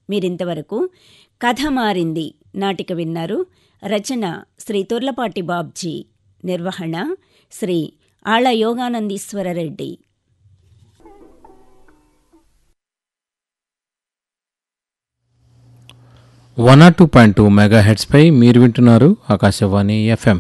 మీరింతవరకు కథ మారింది నాటిక విన్నారు రచన శ్రీ తొర్లపాటి బాబ్జీ నిర్వహణ Shri Alla Yoganandeeswarareddy one R two point two mega హెడ్స్పై మీరు వింటున్నారు ఆకాశవాణి ఎఫ్ఎం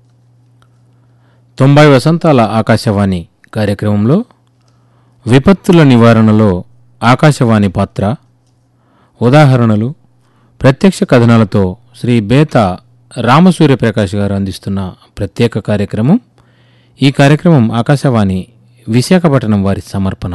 తొంభై వసంతాల ఆకాశవాణి కార్యక్రమంలో విపత్తుల నివారణలో ఆకాశవాణి పాత్ర ఉదాహరణలు ప్రత్యక్ష కథనాలతో శ్రీ బేత రామసూర్యప్రకాష్ గారు అందిస్తున్న ప్రత్యేక కార్యక్రమం ఈ కార్యక్రమం ఆకాశవాణి విశాఖపట్నం వారి సమర్పణ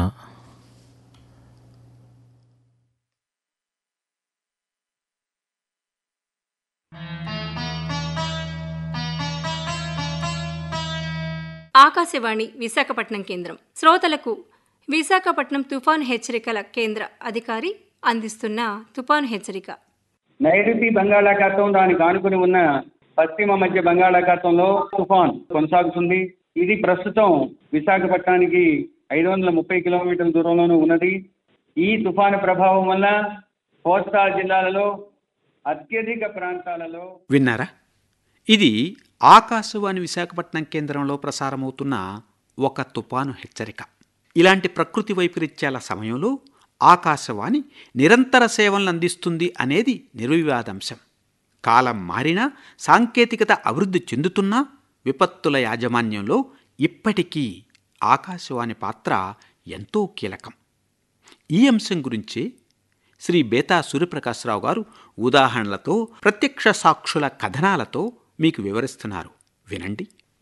ఆకాశవాణి విశాఖపట్నం కేంద్రం శ్రోతలకు విశాఖపట్నం తుఫాన్ హెచ్చరికల కేంద్ర అధికారి అందిస్తున్న తుఫాను హెచ్చరిక నైరుతి బంగాళాఖాతం దానికి ఆనుకుని ఉన్న పశ్చిమ మధ్య బంగాళాఖాతంలో తుఫాన్ కొనసాగుతుంది ఇది ప్రస్తుతం విశాఖపట్నానికి ఐదు వందల ముప్పై కిలోమీటర్ల దూరంలోనూ ఉన్నది ఈ తుఫాను ప్రభావం వల్ల కోస్తా జిల్లాలలో అత్యధిక ప్రాంతాలలో విన్నారా ఇది ఆకాశవాణి విశాఖపట్నం కేంద్రంలో ప్రసారమవుతున్న ఒక తుపాను హెచ్చరిక ఇలాంటి ప్రకృతి వైపరీత్యాల సమయంలో ఆకాశవాణి నిరంతర సేవలను అందిస్తుంది అనేది నిర్వివాదాంశం కాలం మారినా సాంకేతికత అభివృద్ధి చెందుతున్నా విపత్తుల యాజమాన్యంలో ఇప్పటికీ ఆకాశవాణి పాత్ర ఎంతో కీలకం ఈ అంశం గురించి శ్రీ బేతా సూర్యప్రకాశ్రావు గారు ఉదాహరణలతో ప్రత్యక్ష సాక్షుల కథనాలతో మీకు వివరిస్తున్నారు వినండి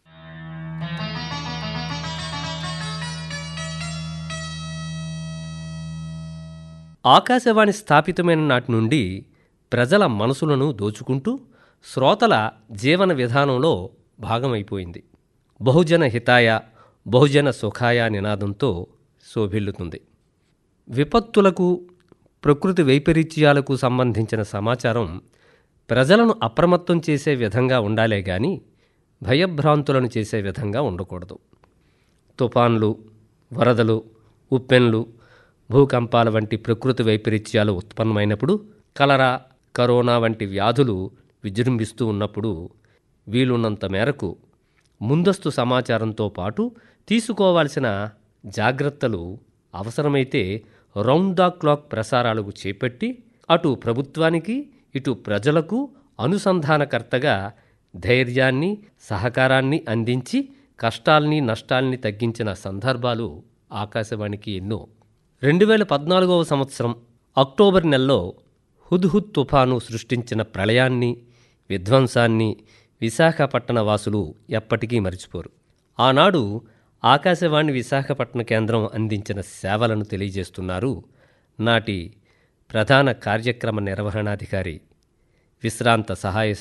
ఆకాశవాణి స్థాపితమైన నాటి నుండి ప్రజల మనసులను దోచుకుంటూ శ్రోతల జీవన విధానంలో భాగమైపోయింది బహుజన హితాయ బహుజన సుఖాయ నినాదంతో శోభిల్లుతుంది విపత్తులకు ప్రకృతి వైపరీత్యాలకు సంబంధించిన సమాచారం ప్రజలను అప్రమత్తం చేసే విధంగా ఉండాలే గాని భయభ్రాంతులను చేసే విధంగా ఉండకూడదు తుఫాన్లు వరదలు ఉప్పెన్లు భూకంపాల వంటి ప్రకృతి వైపరీత్యాలు ఉత్పన్నమైనప్పుడు కలరా కరోనా వంటి వ్యాధులు విజృంభిస్తూ ఉన్నప్పుడు వీలున్నంత మేరకు ముందస్తు సమాచారంతో పాటు తీసుకోవాల్సిన జాగ్రత్తలు అవసరమైతే రౌండ్ ద క్లాక్ ప్రసారాలకు చేపట్టి అటు ప్రభుత్వానికి ఇటు ప్రజలకు అనుసంధానకర్తగా ధైర్యాన్ని సహకారాన్ని అందించి కష్టాల్ని నష్టాల్ని తగ్గించిన సందర్భాలు ఆకాశవాణికి ఎన్నో రెండు వేల పద్నాలుగవ సంవత్సరం అక్టోబర్ నెలలో హుద్హుద్ తుఫాను సృష్టించిన ప్రళయాన్ని విధ్వంసాన్ని విశాఖపట్టణ వాసులు ఎప్పటికీ మరిచిపోరు ఆనాడు ఆకాశవాణి విశాఖపట్న కేంద్రం అందించిన సేవలను తెలియజేస్తున్నారు నాటి ప్రధాన కార్యక్రమ నిర్వహణాధికారి విశ్రాంత సహాయ